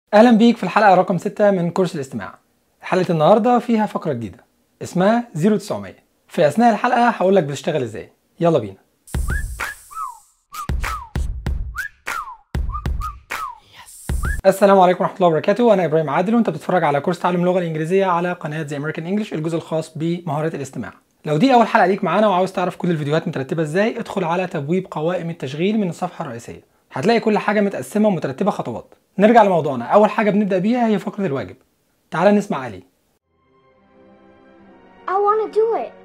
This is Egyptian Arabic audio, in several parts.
اهلا بيك في الحلقه رقم 6 من كورس الاستماع حلقه النهارده فيها فقره جديده اسمها 0900 في اثناء الحلقه هقول لك بتشتغل ازاي يلا بينا السلام عليكم ورحمه الله وبركاته انا ابراهيم عادل وانت بتتفرج على كورس تعلم اللغه الانجليزيه على قناه زي امريكان انجلش الجزء الخاص بمهارات الاستماع لو دي اول حلقه ليك معانا وعاوز تعرف كل الفيديوهات مترتبه ازاي ادخل على تبويب قوائم التشغيل من الصفحه الرئيسيه هتلاقي كل حاجه متقسمه ومترتبه خطوات نرجع لموضوعنا اول حاجه بنبدا بيها هي فقره الواجب تعال نسمع علي I want to do it.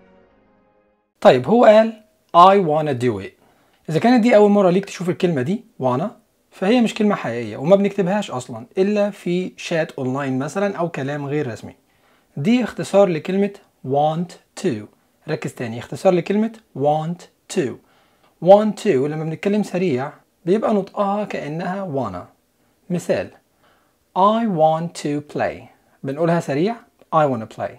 طيب هو قال I wanna do it إذا كانت دي أول مرة ليك تشوف الكلمة دي wanna فهي مش كلمة حقيقية وما بنكتبهاش أصلا إلا في شات أونلاين مثلا أو كلام غير رسمي دي اختصار لكلمة want to ركز تاني اختصار لكلمة want to want to لما بنتكلم سريع بيبقى نطقها كأنها wanna مثال I want to play بنقولها سريع I wanna play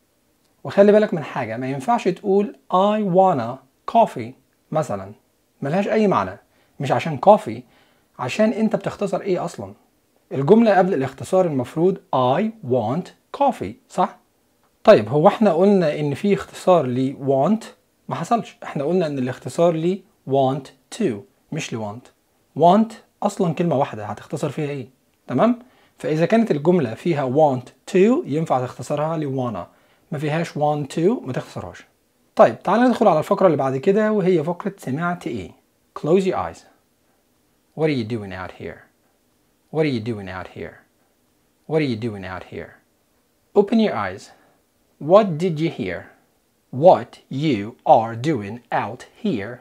وخلي بالك من حاجة ما ينفعش تقول I wanna coffee مثلا ملهاش أي معنى مش عشان coffee عشان أنت بتختصر إيه أصلا الجملة قبل الاختصار المفروض I want coffee صح؟ طيب هو احنا قلنا إن في اختصار ل want ما حصلش احنا قلنا إن الاختصار ل want to مش ل want want أصلا كلمة واحدة هتختصر فيها إيه؟ تمام؟ فإذا كانت الجملة فيها want to ينفع تختصرها ل wanna ما فيهاش want to ما تخسرهاش طيب تعالى ندخل على الفقرة اللي بعد كده وهي فقرة سمعت ايه close your eyes what are you doing out here what are you doing out here what are you doing out here open your eyes what did you hear what you are doing out here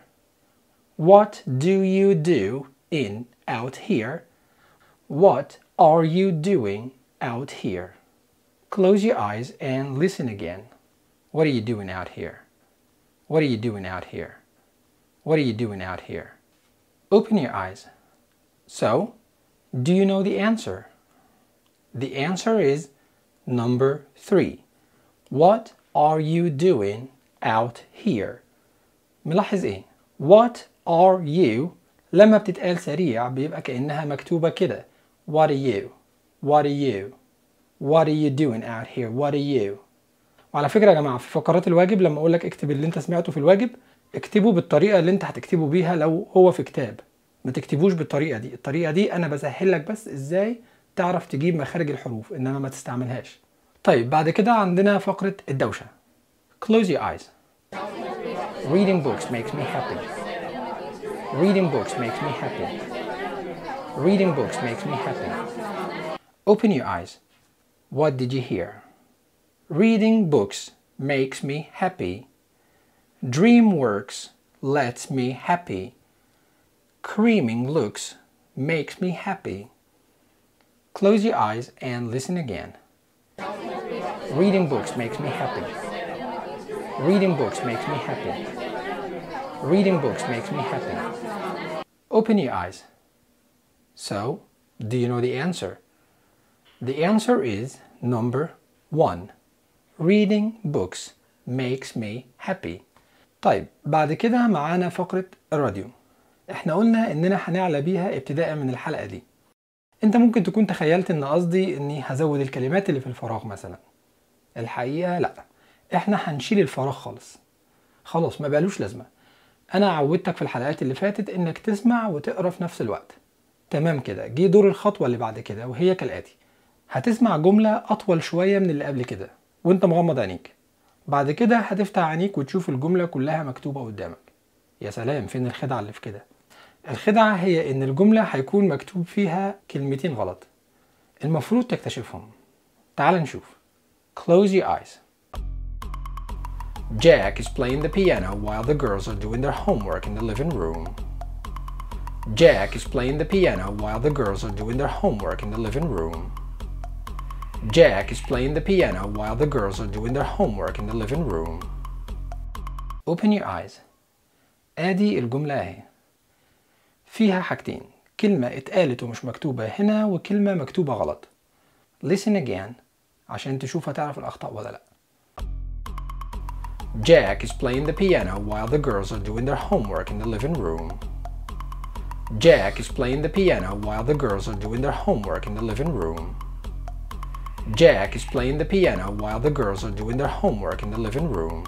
what do you do in out here what are you doing out here Close your eyes and listen again. What are you doing out here? What are you doing out here? What are you doing out here? Open your eyes. So, do you know the answer? The answer is number three. What are you doing out here? ملاحظ ايه؟ What are you لما بتتقال سريع بيبقى كأنها مكتوبة كده. What are you? What are you? What are you doing out here? What are you? وعلى فكرة يا جماعة في فقرات الواجب لما أقول لك اكتب اللي أنت سمعته في الواجب اكتبه بالطريقة اللي أنت هتكتبه بيها لو هو في كتاب ما تكتبوش بالطريقة دي الطريقة دي أنا بسهل لك بس إزاي تعرف تجيب مخارج الحروف إنما ما تستعملهاش طيب بعد كده عندنا فقرة الدوشة Close your eyes Reading books makes me happy Reading books makes me happy Reading books makes me happy Open your eyes What did you hear? Reading books makes me happy. DreamWorks lets me happy. Creaming looks makes me happy. Close your eyes and listen again. Reading books makes me happy. Reading books makes me happy. Reading books makes me happy. Open your eyes. So, do you know the answer? The answer is number one. Reading books makes me happy. طيب بعد كده معانا فقرة الراديو. احنا قلنا اننا هنعلى بيها ابتداء من الحلقة دي. انت ممكن تكون تخيلت ان قصدي اني هزود الكلمات اللي في الفراغ مثلا. الحقيقة لا. احنا هنشيل الفراغ خالص. خلاص ما بقالوش لازمة. انا عودتك في الحلقات اللي فاتت انك تسمع وتقرا في نفس الوقت. تمام كده جه دور الخطوة اللي بعد كده وهي كالآتي. هتسمع جملة أطول شوية من اللي قبل كده وأنت مغمض عينيك بعد كده هتفتح عينيك وتشوف الجملة كلها مكتوبة قدامك يا سلام فين الخدعة اللي في كده الخدعة هي إن الجملة هيكون مكتوب فيها كلمتين غلط المفروض تكتشفهم تعال نشوف Close your eyes Jack is playing the piano while the girls are doing their homework in the living room. Jack is playing the piano while the girls are doing their homework in the living room. Jack is playing the piano while the girls are doing their homework in the living room. Open your eyes. ادي الجملة اهي. فيها حاجتين كلمة اتقالت ومش مكتوبة هنا وكلمة مكتوبة غلط. Listen again عشان تشوف هتعرف الأخطاء ولا لأ. Jack is playing the piano while the girls are doing their homework in the living room. Jack is playing the piano while the girls are doing their homework in the living room. Jack is playing the piano while the girls are doing their homework in the living room.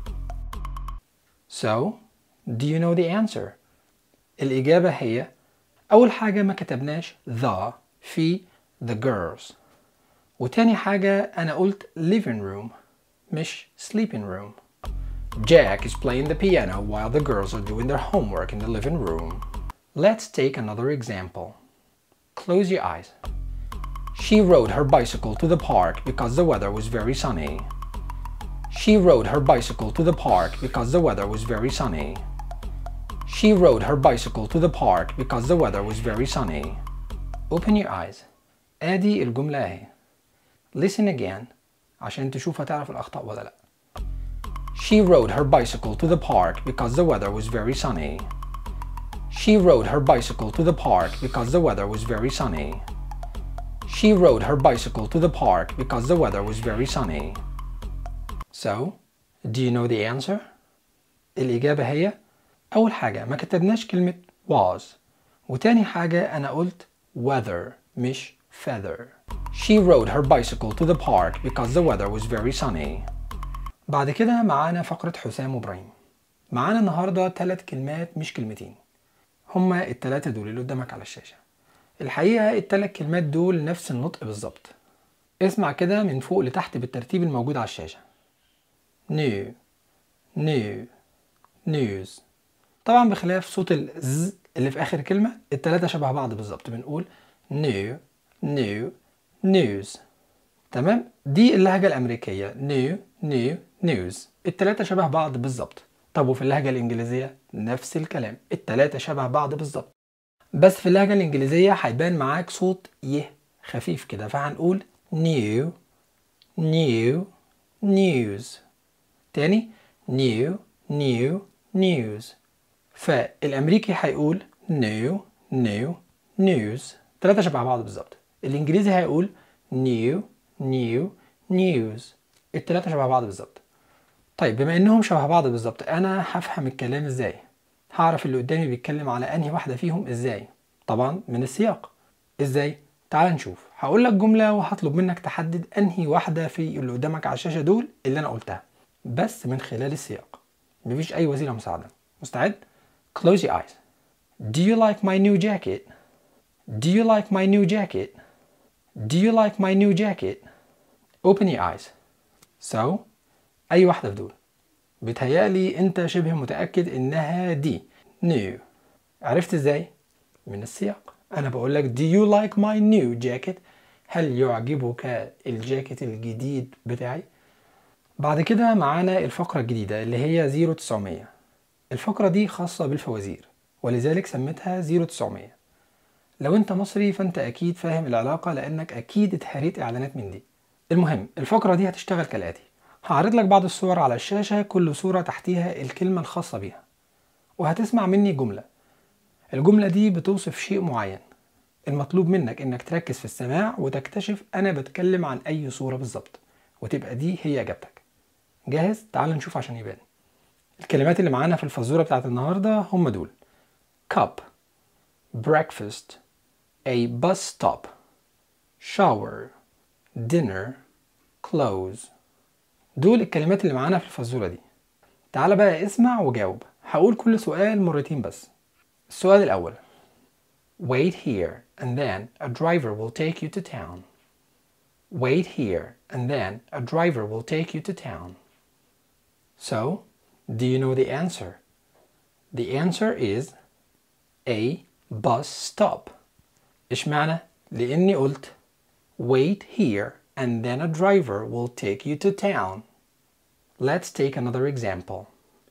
So, do you know the answer? الإجابة هي أول حاجة ما كتبناش the في the girls وتاني حاجة أنا قلت living room مش sleeping room Jack is playing the piano while the girls are doing their homework in the living room. Let's take another example. Close your eyes. She rode her bicycle to the park because the weather was very sunny. She rode her bicycle to the park because the weather was very sunny. She rode her bicycle to the park because the weather was very sunny. Open your eyes. ادي الجملة اهي. Listen again عشان تشوف هتعرف الأخطاء ولا لأ. She rode her bicycle to the park because the weather was very sunny. She rode her bicycle to the park because the weather was very sunny. She rode her bicycle to the park because the weather was very sunny. So, do you know the answer? الإجابة هي أول حاجة ما كتبناش كلمة was وتاني حاجة أنا قلت weather مش feather. She rode her bicycle to the park because the weather was very sunny. بعد كده معانا فقرة حسام وإبراهيم. معانا النهاردة تلات كلمات مش كلمتين. هما التلاتة دول اللي قدامك على الشاشة. الحقيقة التلات كلمات دول نفس النطق بالظبط. اسمع كده من فوق لتحت بالترتيب الموجود على الشاشة. new new news طبعا بخلاف صوت الز اللي في آخر كلمة التلاتة شبه بعض بالظبط بنقول new new news تمام دي اللهجة الأمريكية new new news التلاتة شبه بعض بالظبط طب وفي اللهجة الإنجليزية نفس الكلام التلاتة شبه بعض بالظبط بس في اللهجة الإنجليزية هيبان معاك صوت ي خفيف كده فهنقول new new news تاني new new news فالأمريكي هيقول new new news تلاتة شبه بعض بالظبط الإنجليزي هيقول new new news التلاتة شبه بعض بالظبط طيب بما انهم شبه بعض بالظبط انا هفهم الكلام ازاي هعرف اللي قدامي بيتكلم على انهي واحدة فيهم ازاي طبعا من السياق ازاي تعال نشوف هقول لك جملة وهطلب منك تحدد انهي واحدة في اللي قدامك على الشاشة دول اللي انا قلتها بس من خلال السياق مفيش اي وسيلة مساعدة مستعد close your eyes do you like my new jacket do you like my new jacket do you like my new jacket open your eyes so أي واحدة في دول بتهيألي أنت شبه متأكد إنها دي new عرفت إزاي؟ من السياق أنا بقول لك do you like my new jacket هل يعجبك الجاكيت الجديد بتاعي؟ بعد كده معانا الفقرة الجديدة اللي هي 0900 الفقرة دي خاصة بالفوازير ولذلك سميتها 0900 لو انت مصري فانت اكيد فاهم العلاقة لانك اكيد اتهريت اعلانات من دي المهم الفقرة دي هتشتغل كالآتي هعرض لك بعض الصور على الشاشة كل صورة تحتيها الكلمة الخاصة بيها وهتسمع مني جملة الجملة دي بتوصف شيء معين المطلوب منك انك تركز في السماع وتكتشف انا بتكلم عن اي صورة بالظبط وتبقى دي هي اجابتك جاهز تعال نشوف عشان يبان الكلمات اللي معانا في الفزورة بتاعت النهاردة هم دول cup breakfast a bus stop shower dinner clothes دول الكلمات اللي معانا في الفزورة دي تعال بقى اسمع وجاوب هقول كل سؤال مرتين بس السؤال الأول Wait here and then a driver will take you to town Wait here and then a driver will take you to town So, do you know the answer? The answer is A bus stop إيش معنى؟ لأني قلت Wait here and then a driver will take you to town. Let's take another example.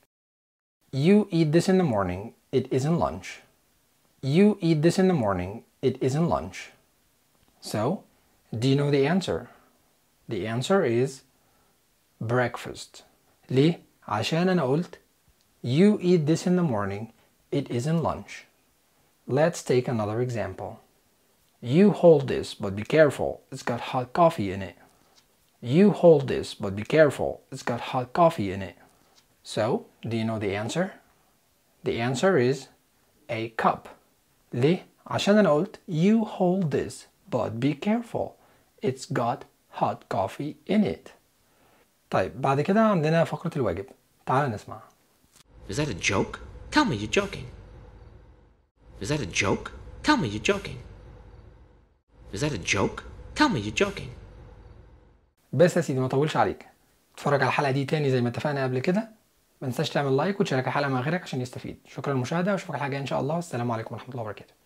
You eat this in the morning, it isn't lunch. You eat this in the morning, it isn't lunch. So, do you know the answer? The answer is breakfast. ليه؟ عشان أنا قلت You eat this in the morning, it isn't lunch. Let's take another example. You hold this, but be careful, it's got hot coffee in it. You hold this, but be careful, it's got hot coffee in it. So, do you know the answer? The answer is a cup. ليه؟ عشان أنا قلت you hold this but be careful it's got hot coffee in it طيب بعد كده عندنا فقرة الواجب تعال نسمع Is that a joke? Tell me you're joking. Is that a joke? Tell me you're joking. Is that a joke? Tell me you're joking. بس يا سيدي ما اطولش عليك اتفرج على الحلقة دي تاني زي ما اتفقنا قبل كده ما تنساش تعمل لايك وتشارك الحلقة مع غيرك عشان يستفيد شكرا للمشاهدة واشوفك الحلقة الجاية ان شاء الله والسلام عليكم ورحمة الله وبركاته